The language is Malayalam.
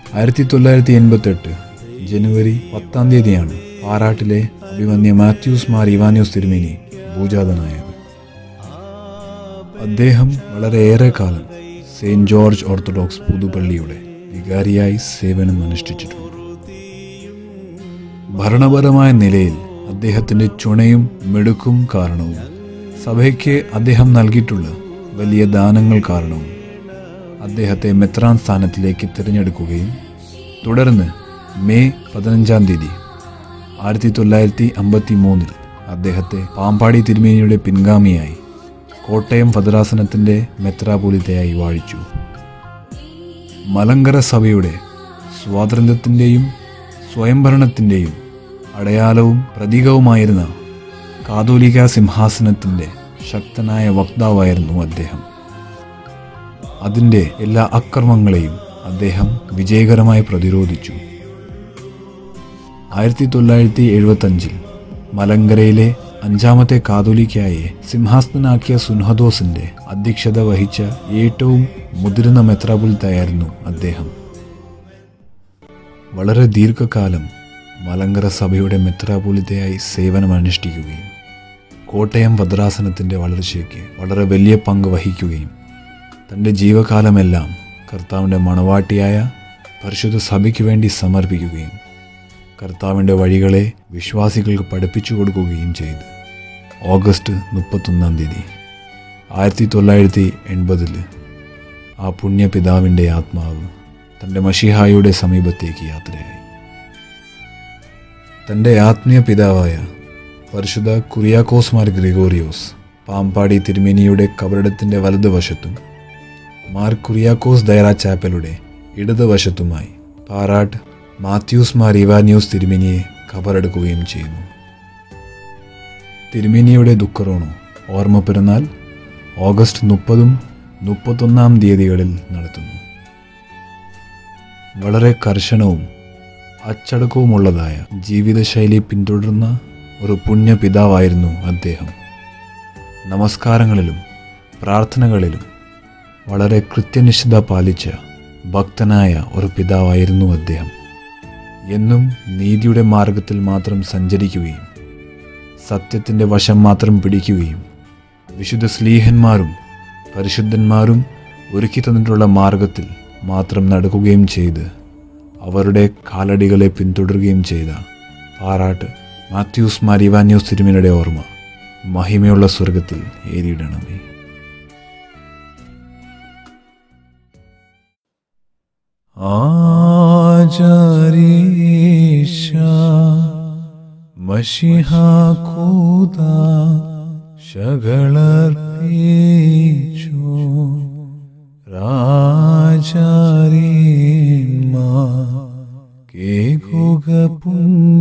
ആയിരത്തി തൊള്ളായിരത്തി എൺപത്തെട്ട് ജനുവരി പത്താം തീയതിയാണ് പാറാട്ടിലെ അഭിമന്യ മാത്യൂസ് മാർ ഇവാനിയോസ് തിരുമേനി ഭൂജാതനായത് അദ്ദേഹം വളരെയേറെ കാലം സെയിന്റ് ജോർജ് ഓർത്തഡോക്സ് പുതുപള്ളിയുടെ വികാരിയായി സേവനം അനുഷ്ഠിച്ചിട്ടുണ്ട് ഭരണപരമായ നിലയിൽ അദ്ദേഹത്തിന്റെ ചുണയും മിടുക്കും കാരണവും സഭയ്ക്ക് അദ്ദേഹം നൽകിയിട്ടുള്ള വലിയ ദാനങ്ങൾ കാരണവും അദ്ദേഹത്തെ മെത്രാൻ സ്ഥാനത്തിലേക്ക് തിരഞ്ഞെടുക്കുകയും തുടർന്ന് മെയ് പതിനഞ്ചാം തീയതി ആയിരത്തി തൊള്ളായിരത്തി അമ്പത്തി മൂന്നിൽ അദ്ദേഹത്തെ പാമ്പാടി തിരുമേനിയുടെ പിൻഗാമിയായി കോട്ടയം ഭദ്രാസനത്തിന്റെ മെത്രാപോലിത്തയായി വാഴിച്ചു മലങ്കര സഭയുടെ സ്വാതന്ത്ര്യത്തിൻ്റെയും സ്വയംഭരണത്തിൻ്റെയും അടയാളവും പ്രതീകവുമായിരുന്ന കാതോലിക സിംഹാസനത്തിൻ്റെ ശക്തനായ വക്താവായിരുന്നു അദ്ദേഹം അതിൻ്റെ എല്ലാ അക്രമങ്ങളെയും അദ്ദേഹം വിജയകരമായി പ്രതിരോധിച്ചു ആയിരത്തി തൊള്ളായിരത്തി എഴുപത്തഞ്ചിൽ മലങ്കരയിലെ അഞ്ചാമത്തെ കാതോലിക്കായെ സിംഹാസനാക്കിയ സുൻഹദോസിന്റെ അധ്യക്ഷത വഹിച്ച ഏറ്റവും മുതിർന്ന മെത്രാപുലിത്തായിരുന്നു അദ്ദേഹം വളരെ ദീർഘകാലം മലങ്കര സഭയുടെ മെത്രാപൊലിത്തയായി സേവനമനുഷ്ഠിക്കുകയും കോട്ടയം ഭദ്രാസനത്തിൻ്റെ വളർച്ചയ്ക്ക് വളരെ വലിയ പങ്ക് വഹിക്കുകയും തൻ്റെ ജീവകാലമെല്ലാം കർത്താവിൻ്റെ മണവാട്ടിയായ പരിശുദ്ധ സഭയ്ക്ക് വേണ്ടി സമർപ്പിക്കുകയും കർത്താവിൻ്റെ വഴികളെ വിശ്വാസികൾക്ക് പഠിപ്പിച്ചു കൊടുക്കുകയും ചെയ്തു ഓഗസ്റ്റ് മുപ്പത്തൊന്നാം തീയതി ആയിരത്തി തൊള്ളായിരത്തി എൺപതിൽ ആ പുണ്യപിതാവിൻ്റെ ആത്മാവ് തൻ്റെ മഷിഹായുടെ സമീപത്തേക്ക് യാത്രയായി തൻ്റെ ആത്മീയ പിതാവായ പരിശുദ്ധ കുറിയാക്കോസ് മാർ ഗ്രിഗോറിയോസ് പാമ്പാടി തിരുമേനിയുടെ കബറിടത്തിൻ്റെ വലതുവശത്തും മാർ കുറിയാക്കോസ് ദയറ ചാപ്പലുടെ ഇടതുവശത്തുമായി പാറാട്ട് മാത്യൂസ് മാർ ഇവാനിയോസ് തിരുമേനിയെ കബറെടുക്കുകയും ചെയ്യുന്നു തിരുമേനിയുടെ ദുഃഖറോണോ ഓർമ്മ പെരുന്നാൾ ഓഗസ്റ്റ് മുപ്പതും മുപ്പത്തൊന്നാം തീയതികളിൽ നടത്തുന്നു വളരെ കർശനവും അച്ചടക്കവുമുള്ളതായ ജീവിതശൈലി പിന്തുടർന്ന ഒരു പുണ്യ പിതാവായിരുന്നു അദ്ദേഹം നമസ്കാരങ്ങളിലും പ്രാർത്ഥനകളിലും വളരെ കൃത്യനിഷ്ഠത പാലിച്ച ഭക്തനായ ഒരു പിതാവായിരുന്നു അദ്ദേഹം എന്നും നീതിയുടെ മാർഗത്തിൽ മാത്രം സഞ്ചരിക്കുകയും സത്യത്തിൻ്റെ വശം മാത്രം പിടിക്കുകയും വിശുദ്ധ സ്ലീഹന്മാരും പരിശുദ്ധന്മാരും ഒരുക്കി തന്നിട്ടുള്ള മാർഗത്തിൽ മാത്രം നടക്കുകയും ചെയ്ത് അവരുടെ കാലടികളെ പിന്തുടരുകയും ചെയ്ത പാറാട്ട് മാത്യൂസ് മാരിവാന്യൂസ് തിരുമേനിയുടെ ഓർമ്മ മഹിമയുള്ള സ്വർഗത്തിൽ ഏരിയിടണമേ ആചാരീഷ മഷിഹാകൂത ശകളർപ്പീച്ചു രാജാരീന്മാ കേകുക പുണ്യ